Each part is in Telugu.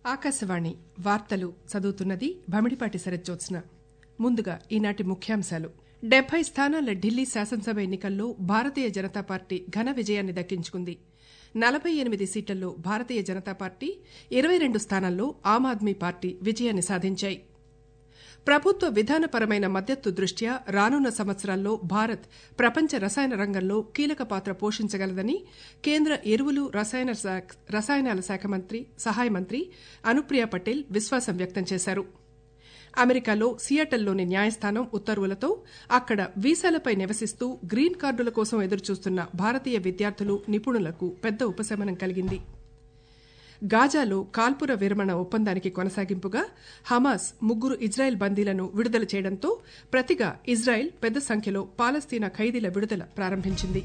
ఆకాశవాణి వార్తలు చదువుతున్నది భమిడిపాటి శరజ్జోత్స్న ముందుగా ఈనాటి ముఖ్యాంశాలు డెబ్బై స్థానాల ఢిల్లీ శాసనసభ ఎన్నికల్లో భారతీయ జనతా పార్టీ ఘన విజయాన్ని దక్కించుకుంది నలభై ఎనిమిది సీట్లలో భారతీయ జనతా పార్టీ ఇరవై రెండు స్థానాల్లో ఆమ్ ఆద్మీ పార్టీ విజయాన్ని సాధించాయి ప్రభుత్వ విధానపరమైన మద్దతు దృష్ట్యా రానున్న సంవత్సరాల్లో భారత్ ప్రపంచ రసాయన రంగంలో కీలక పాత్ర పోషించగలదని కేంద్ర ఎరువులు రసాయనాల శాఖ మంత్రి సహాయ మంత్రి అనుప్రియ పటేల్ విశ్వాసం వ్యక్తం చేశారు అమెరికాలో సియాటల్లోని న్యాయస్థానం ఉత్తర్వులతో అక్కడ వీసాలపై నివసిస్తూ గ్రీన్ కార్డుల కోసం ఎదురుచూస్తున్న భారతీయ విద్యార్థులు నిపుణులకు పెద్ద ఉపశమనం కలిగింది గాజాలో కాల్పుర విరమణ ఒప్పందానికి కొనసాగింపుగా హమాస్ ముగ్గురు ఇజ్రాయెల్ బందీలను విడుదల చేయడంతో ప్రతిగా ఇజ్రాయెల్ పెద్ద సంఖ్యలో పాలస్తీనా ఖైదీల విడుదల ప్రారంభించింది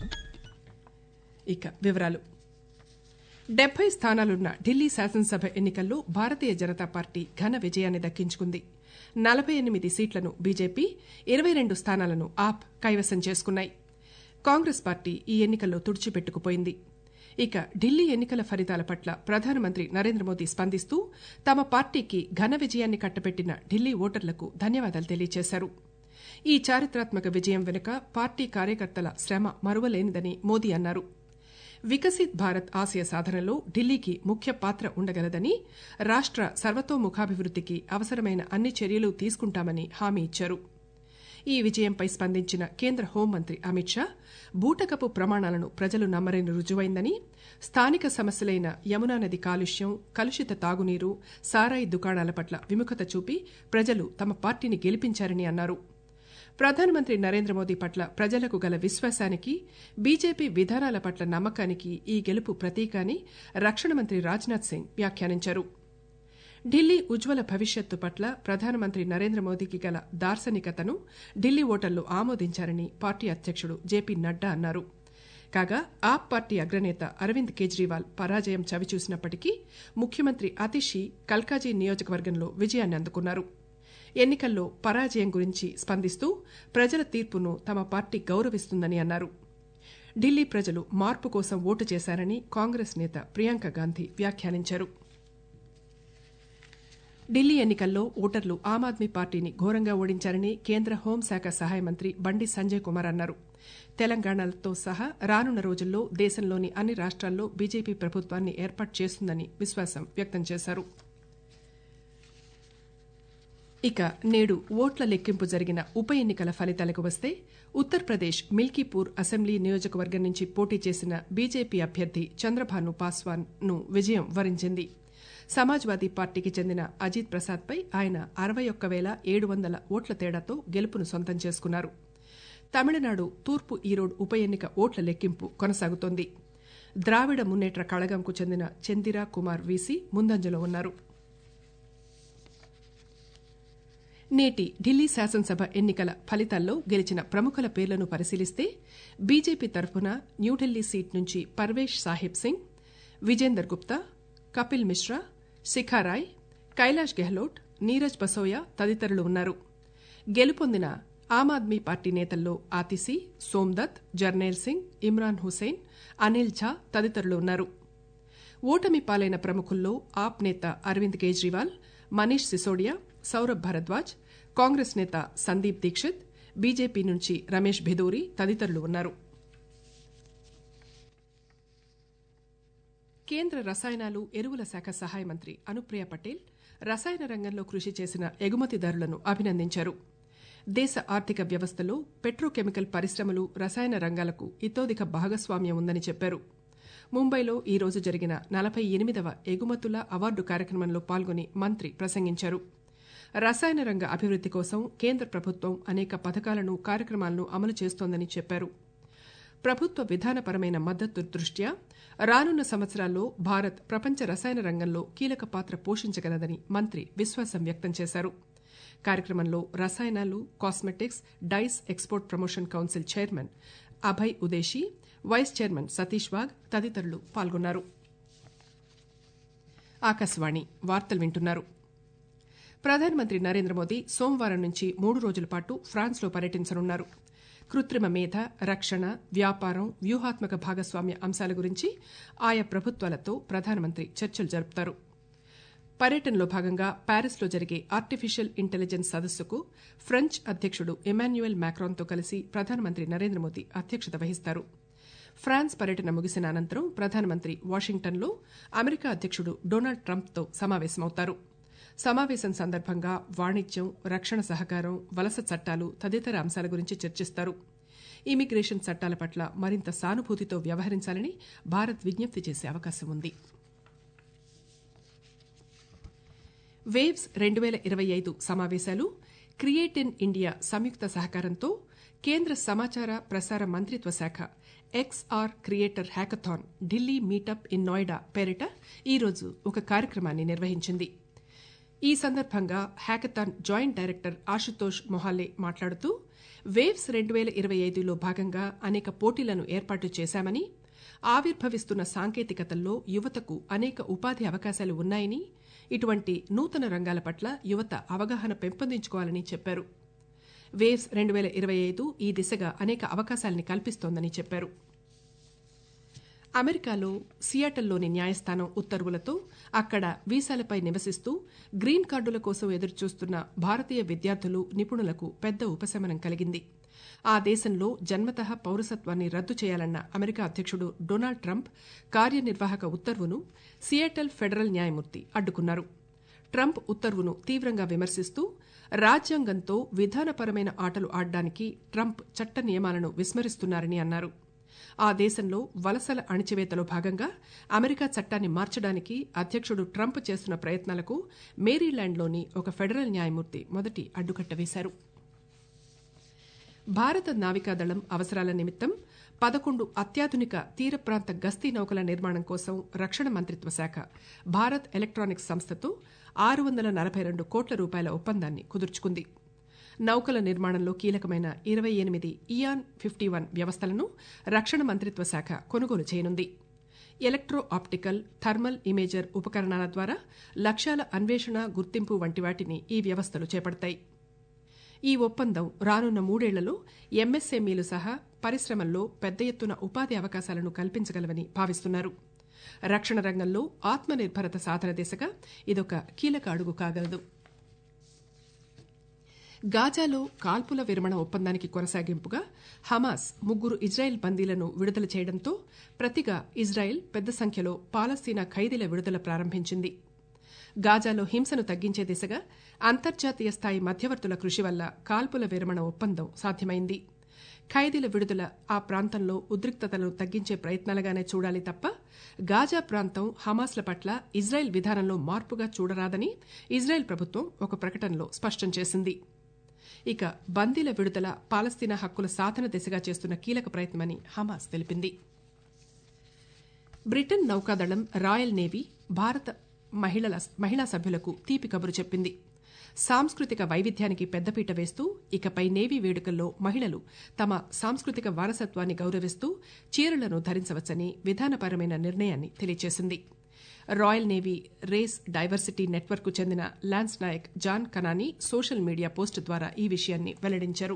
ఇక వివరాలు డెబ్బై స్థానాలున్న ఢిల్లీ శాసనసభ ఎన్నికల్లో భారతీయ జనతా పార్టీ ఘన విజయాన్ని దక్కించుకుంది నలభై ఎనిమిది సీట్లను బీజేపీ ఇరవై రెండు స్థానాలను ఆప్ కైవసం చేసుకున్నాయి కాంగ్రెస్ పార్టీ ఈ ఎన్నికల్లో తుడిచిపెట్టుకుపోయింది ఇక ఢిల్లీ ఎన్నికల ఫలితాల పట్ల ప్రధానమంత్రి నరేంద్ర మోదీ స్పందిస్తూ తమ పార్టీకి ఘన విజయాన్ని కట్టబెట్టిన ఢిల్లీ ఓటర్లకు ధన్యవాదాలు తెలియజేశారు ఈ చారిత్రాత్మక విజయం వెనుక పార్టీ కార్యకర్తల శ్రమ మరువలేనిదని మోదీ అన్నారు వికసిత్ భారత్ ఆశయ సాధనలో ఢిల్లీకి ముఖ్య పాత్ర ఉండగలదని రాష్ట సర్వతోముఖాభివృద్దికి అవసరమైన అన్ని చర్యలు తీసుకుంటామని హామీ ఇచ్చారు ఈ విజయంపై స్పందించిన కేంద్ర హోంమంత్రి అమిత్ షా బూటకపు ప్రమాణాలను ప్రజలు నమ్మరని రుజువైందని స్థానిక సమస్యలైన యమునా నది కాలుష్యం కలుషిత తాగునీరు సారాయి దుకాణాల పట్ల విముఖత చూపి ప్రజలు తమ పార్టీని గెలిపించారని అన్నారు ప్రధానమంత్రి నరేంద్ర మోదీ పట్ల ప్రజలకు గల విశ్వాసానికి బీజేపీ విధానాల పట్ల నమ్మకానికి ఈ గెలుపు ప్రతీక అని రక్షణ మంత్రి రాజ్నాథ్ సింగ్ వ్యాఖ్యానించారు ఢిల్లీ ఉజ్వల భవిష్యత్తు పట్ల ప్రధానమంత్రి నరేంద్ర మోదీకి గల దార్శనికతను ఢిల్లీ ఓటర్లు ఆమోదించారని పార్టీ అధ్యకుడు జేపీ నడ్డా అన్నారు కాగా ఆప్ పార్టీ అగ్రనేత అరవింద్ కేజ్రీవాల్ పరాజయం చవిచూసినప్పటికీ ముఖ్యమంత్రి అతిషి కల్కాజీ నియోజకవర్గంలో విజయాన్ని అందుకున్నారు ఎన్నికల్లో పరాజయం గురించి స్పందిస్తూ ప్రజల తీర్పును తమ పార్టీ గౌరవిస్తుందని అన్నారు ఢిల్లీ ప్రజలు మార్పు కోసం ఓటు చేశారని కాంగ్రెస్ నేత ప్రియాంక గాంధీ వ్యాఖ్యానించారు ఢిల్లీ ఎన్నికల్లో ఓటర్లు ఆమ్ ఆద్మీ పార్టీని ఘోరంగా ఓడించారని కేంద్ర హోంశాఖ సహాయ మంత్రి బండి సంజయ్ కుమార్ అన్నారు తెలంగాణతో సహా రానున్న రోజుల్లో దేశంలోని అన్ని రాష్ట్రాల్లో బీజేపీ ప్రభుత్వాన్ని ఏర్పాటు చేస్తుందని విశ్వాసం వ్యక్తం చేశారు ఇక నేడు ఓట్ల లెక్కింపు జరిగిన ఉప ఎన్నికల ఫలితాలకు వస్తే ఉత్తరప్రదేశ్ మిల్కీపూర్ అసెంబ్లీ నియోజకవర్గం నుంచి పోటీ చేసిన బీజేపీ అభ్యర్థి చంద్రభాను పాస్వాన్ ను విజయం వరించింది సమాజ్వాదీ పార్టీకి చెందిన అజిత్ ప్రసాద్ పై ఆయన అరవై ఒక్క వేల ఏడు వందల ఓట్ల తేడాతో గెలుపును సొంతం చేసుకున్నారు తమిళనాడు తూర్పు ఈరోడ్ ఉప ఎన్నిక ఓట్ల లెక్కింపు కొనసాగుతోంది ద్రావిడ మున్నేట్ర కళగంకు చెందిన చందిరా కుమార్ వీసీ ముందంజలో ఉన్నారు నేటి ఢిల్లీ శాసనసభ ఎన్నికల ఫలితాల్లో గెలిచిన ప్రముఖుల పేర్లను పరిశీలిస్తే బీజేపీ తరఫున న్యూఢిల్లీ సీట్ నుంచి పర్వేష్ సాహిబ్ సింగ్ విజేందర్ గుప్తా కపిల్ మిశ్రా శిఖారాయ్ కైలాష్ గెహ్లోట్ నీరజ్ బసోయా తదితరులు ఉన్నారు గెలుపొందిన ఆమ్ ఆద్మీ పార్టీ నేతల్లో ఆతిసి సోమ్దత్ జర్నేల్ సింగ్ ఇమ్రాన్ హుసేన్ అనిల్ ఝా తదితరులు ఉన్నారు ఓటమి పాలైన ప్రముఖుల్లో ఆప్ నేత అరవింద్ కేజ్రీవాల్ మనీష్ సిసోడియా సౌరభ్ భరద్వాజ్ కాంగ్రెస్ నేత సందీప్ దీక్షిత్ బీజేపీ నుంచి రమేష్ భెదూరి తదితరులు ఉన్నారు కేంద్ర రసాయనాలు ఎరువుల శాఖ సహాయ మంత్రి అనుప్రియ పటేల్ రసాయన రంగంలో కృషి చేసిన ఎగుమతిదారులను అభినందించారు దేశ ఆర్థిక వ్యవస్థలో పెట్రోకెమికల్ పరిశ్రమలు రసాయన రంగాలకు ఇతోధిక భాగస్వామ్యం ఉందని చెప్పారు ముంబైలో ఈ రోజు జరిగిన నలభై ఎనిమిదవ ఎగుమతుల అవార్డు కార్యక్రమంలో పాల్గొని మంత్రి ప్రసంగించారు రసాయన రంగ అభివృద్ది కోసం కేంద్ర ప్రభుత్వం అనేక పథకాలను కార్యక్రమాలను అమలు చేస్తోందని చెప్పారు ప్రభుత్వ విధానపరమైన మద్దతు దృష్ట్యా రానున్న సంవత్సరాల్లో భారత్ ప్రపంచ రసాయన రంగంలో కీలక పాత్ర పోషించగలదని మంత్రి విశ్వాసం వ్యక్తం చేశారు కార్యక్రమంలో రసాయనాలు cosmetics dyes export promotion council chairman Abhay Udeshi vice chairman Satish Wagh తదితరులు పాల్గొన్నారు ఆకాశవాణి వార్తలు వింటున్నారు ప్రధానమంత్రి నరేంద్ర మోదీ సోమవారం నుంచి మూడు రోజుల పాటు ఫ్రాన్స్లో పర్యటించనున్నారు కృత్రిమ మేధ రక్షణ వ్యాపారం వ్యూహాత్మక భాగస్వామ్య అంశాల గురించి ఆయా ప్రభుత్వాలతో ప్రధానమంత్రి చర్చలు జరుపుతారు పర్యటనలో భాగంగా ప్యారిస్లో జరిగే ఆర్టిఫిషియల్ ఇంటెలిజెన్స్ సదస్సుకు ఫ్రెంచ్ అధ్యక్షుడు ఎమాన్యుయల్ మ్యాక్రాన్తో కలిసి ప్రధానమంత్రి నరేంద్ర మోదీ అధ్యక్షత వహిస్తారు ఫ్రాన్స్ పర్యటన ముగిసిన అనంతరం ప్రధానమంత్రి వాషింగ్టన్లో అమెరికా అధ్యక్షుడు డొనాల్డ్ ట్రంప్తో సమావేశమవుతారు సమావేశం సందర్భంగా వాణిజ్యం రక్షణ సహకారం వలస చట్టాలు తదితర అంశాల గురించి చర్చిస్తారు ఇమిగ్రేషన్ చట్టాల పట్ల మరింత సానుభూతితో వ్యవహరించాలని భారత్ విజ్ఞప్తి చేసే అవకాశం ఉంది వేవ్స్ రెండు వేల ఇరవై ఐదు సమావేశాలు క్రియేట్ ఇన్ ఇండియా సంయుక్త సహకారంతో కేంద్ర సమాచార ప్రసార మంత్రిత్వ శాఖ XR creator hackathon Delhi meetup in Noida పేరిట ఈరోజు ఒక కార్యక్రమాన్ని నిర్వహించింది ఈ సందర్భంగా hackathon joint director Ashutosh Mohale మాట్లాడుతూ వేవ్స్ రెండు వేల ఇరవై ఐదులో భాగంగా అనేక పోటీలను ఏర్పాటు చేశామని ఆవిర్భవిస్తున్న సాంకేతికతల్లో యువతకు అనేక ఉపాధి అవకాశాలు ఉన్నాయని ఇటువంటి నూతన రంగాల పట్ల యువత అవగాహన పెంపొందించుకోవాలని చెప్పారు వేవ్స్ రెండు వేల ఇరవై ఐదు ఈ దిశగా అనేక అవకాశాలని కల్పిస్తోందని చెప్పారు అమెరికాలో సియాటల్లోని న్యాయస్థానం ఉత్తర్వులతో అక్కడ వీసాలపై నివసిస్తూ గ్రీన్ కార్డుల కోసం ఎదురుచూస్తున్న భారతీయ విద్యార్థులు నిపుణులకు పెద్ద ఉపశమనం కలిగింది ఆ దేశంలో జన్మతః పౌరసత్వాన్ని రద్దు చేయాలన్న అమెరికా అధ్యక్షుడు డొనాల్డ్ ట్రంప్ కార్యనిర్వాహక ఉత్తర్వును సియాటల్ ఫెడరల్ న్యాయమూర్తి అడ్డుకున్నారు ట్రంప్ ఉత్తర్వును తీవ్రంగా విమర్శిస్తూ రాజ్యాంగంతో విధానపరమైన ఆటలు ఆడడానికి ట్రంప్ చట్ట నియమాలను విస్మరిస్తున్నారని అన్నారు ఆ దేశంలో వలసల అణిచివేతలో భాగంగా అమెరికా చట్టాన్ని మార్చడానికి అధ్యక్షుడు ట్రంప్ చేస్తున్న ప్రయత్నాలకు మేరీల్యాండ్లోని ఒక ఫెడరల్ న్యాయమూర్తి మొదటి అడ్డుకట్ట వేశారు భారత నావికాదళం అవసరాల నిమిత్తం పదకొండు అత్యాధునిక తీర ప్రాంత గస్తీ నౌకల నిర్మాణం కోసం రక్షణ మంత్రిత్వ శాఖ భారత్ ఎలక్ట్రానిక్స్ సంస్థతో ఆరు వందల నలభై రెండు కోట్ల రూపాయల ఒప్పందాన్ని కుదుర్చుకుంది నౌకల నిర్మాణంలో కీలకమైన ఇరవై ఎనిమిది ఇయాన్ ఫిఫ్టీ వన్ వ్యవస్థలను రక్షణ మంత్రిత్వ శాఖ కొనుగోలు చేయనుంది ఎలక్ట్రో ఆప్టికల్ థర్మల్ ఇమేజర్ ఉపకరణాల ద్వారా లక్ష్యాల అన్వేషణ గుర్తింపు వంటి వాటిని ఈ వ్యవస్థలు చేపడతాయి ఈ ఒప్పందం రానున్న మూడేళ్లలో ఎంఎస్ఎంఈలు సహా పరిశ్రమల్లో పెద్ద ఎత్తున ఉపాధి అవకాశాలను కల్పించగలవని భావిస్తున్నారు రక్షణ రంగంలో ఆత్మనిర్భరత సాధన దిశగా ఇదొక కీలక అడుగు కాగలదు గాజాలో కాల్పుల విరమణ ఒప్పందానికి కొనసాగింపుగా హమాస్ ముగ్గురు ఇజ్రాయెల్ బందీలను విడుదల చేయడంతో ప్రతిగా ఇజ్రాయెల్ పెద్ద సంఖ్యలో పాలస్తీనా ఖైదీల విడుదల ప్రారంభించింది గాజాలో హింసను తగ్గించే దిశగా అంతర్జాతీయ స్థాయి మధ్యవర్తుల కృషి వల్ల కాల్పుల విరమణ ఒప్పందం సాధ్యమైంది ఖైదీల విడుదల ఆ ప్రాంతంలో ఉద్రిక్తతలను తగ్గించే ప్రయత్నాలుగానే చూడాలి తప్ప గాజా ప్రాంతం హమాస్ల పట్ల ఇజ్రాయెల్ విధానంలో మార్పుగా చూడరాదని ఇజ్రాయెల్ ప్రభుత్వం ఒక ప్రకటనలో స్పష్టం చేసింది ఇక బందీల విడుదల పాలస్తీనా హక్కుల సాధన దిశగా చేస్తున్న కీలక ప్రయత్నమని హమాస్ తెలిపింది బ్రిటన్ నౌకాదళం రాయల్ నేవీ భారత మహిళల మహిళా సభ్యులకు తీపి కబురు చెప్పింది సాంస్కృతిక వైవిధ్యానికి పెద్దపీట వేస్తూ ఇకపై నేవీ వేడుకల్లో మహిళలు తమ సాంస్కృతిక వారసత్వాన్ని గౌరవిస్తూ చీరలను ధరించవచ్చని విధానపరమైన నిర్ణయాన్ని తెలియజేసింది Royal Navy race diversity network చెందిన lance Naik John Kanani social media post ద్వారా ఈ విషయాన్ని వెల్లడించారు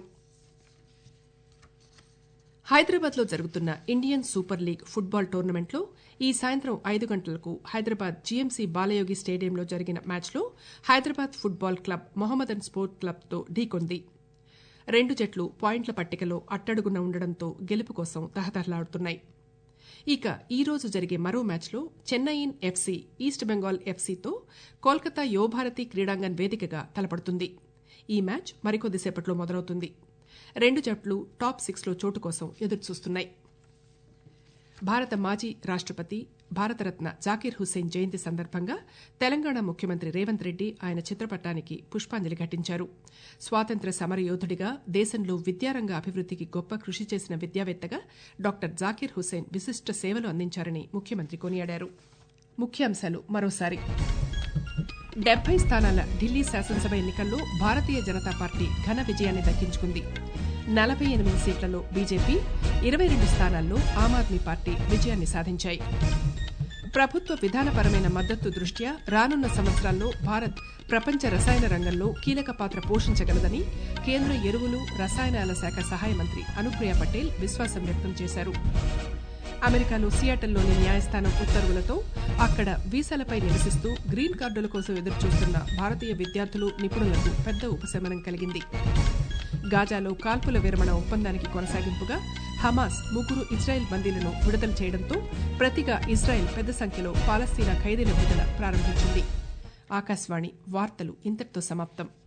హైదరాబాద్ లో జరుగుతున్న ఇండియన్ సూపర్ లీగ్ ఫుట్బాల్ టోర్నమెంట్లో ఈ సాయంత్రం ఐదు గంటలకు హైదరాబాద్ జీఎంసీ బాలయోగి స్టేడియంలో జరిగిన మ్యాచ్లో Hyderabad football club Mohammedan sport క్లబ్తో ఢీకొంది రెండు జట్లు పాయింట్ల పట్టికలో అట్టడుగున ఉండడంతో గెలుపు కోసం తహతహలాడుతున్నాయి ఇక ఈ రోజు జరిగే మరో మ్యాచ్లో చెన్నయిన్ ఎఫ్సీ ఈస్ట్ బెంగాల్ ఎఫ్సీతో కోల్కతా యువభారతి క్రీడాంగన్ వేదికగా తలపడుతుంది ఈ మ్యాచ్ మరికొద్దిసేపట్లో మొదలవుతుంది రెండు జట్లు టాప్ సిక్స్లో చోటు కోసం ఎదురుచూస్తున్నాయి భారత మాజీ రాష్టపతి భారతరత్న జాకీర్ హుస్సేన్ జయంతి సందర్భంగా తెలంగాణ ముఖ్యమంత్రి రేవంత్ రెడ్డి ఆయన చిత్రపటానికి పుష్పాంజలి ఘటించారు స్వాతంత్ర్య సమరయోధుడిగా దేశంలో విద్యారంగ అభివృద్దికి గొప్ప కృషి చేసిన విద్యావేత్తగా డాక్టర్ జాకీర్ హుస్సేన్ విశిష్ట సేవలు అందించారని ముఖ్యమంత్రి కొనియాడారు ముఖ్యాంశాలు మరోసారి డెబ్బై స్థానాల ఢిల్లీ శాసనసభ ఎన్నికల్లో భారతీయ జనతా పార్టీ ఘన విజయాన్ని దక్కించుకుంది నలభై ఎనిమిది సీట్లలో బీజేపీ ఇరవై రెండు స్థానాల్లో ఆమ్ ఆద్మీ పార్టీ విజయాన్ని సాధించాయి ప్రభుత్వ విధానపరమైన మద్దతు దృష్ట్యా రానున్న సంవత్సరాల్లో భారత్ ప్రపంచ రసాయన రంగంలో కీలక పాత్ర పోషించగలదని కేంద్ర ఎరువులు రసాయనాల శాఖ సహాయ మంత్రి అనుప్రియ పటేల్ విశ్వాసం వ్యక్తం చేశారు అమెరికాలో సియాటల్లోని న్యాయస్థానం ఉత్తర్వులతో అక్కడ వీసాలపై నివసిస్తూ గ్రీన్ కార్డుల కోసం ఎదురుచూస్తున్న భారతీయ విద్యార్థులు నిపుణులకు పెద్ద ఉపశమనం కలిగింది గాజాలో కాల్పుల విరమణ ఒప్పందానికి కొనసాగింపుగా హమాస్ ముగ్గురు ఇజ్రాయెల్ బందీలను విడుదల చేయడంతో ప్రతిగా ఇజ్రాయెల్ పెద్ద సంఖ్యలో పాలస్తీనా ఖైదీల విడుదల ప్రారంభించింది ఆకాశవాణి వార్తలు ఇంతటితో సమాప్తం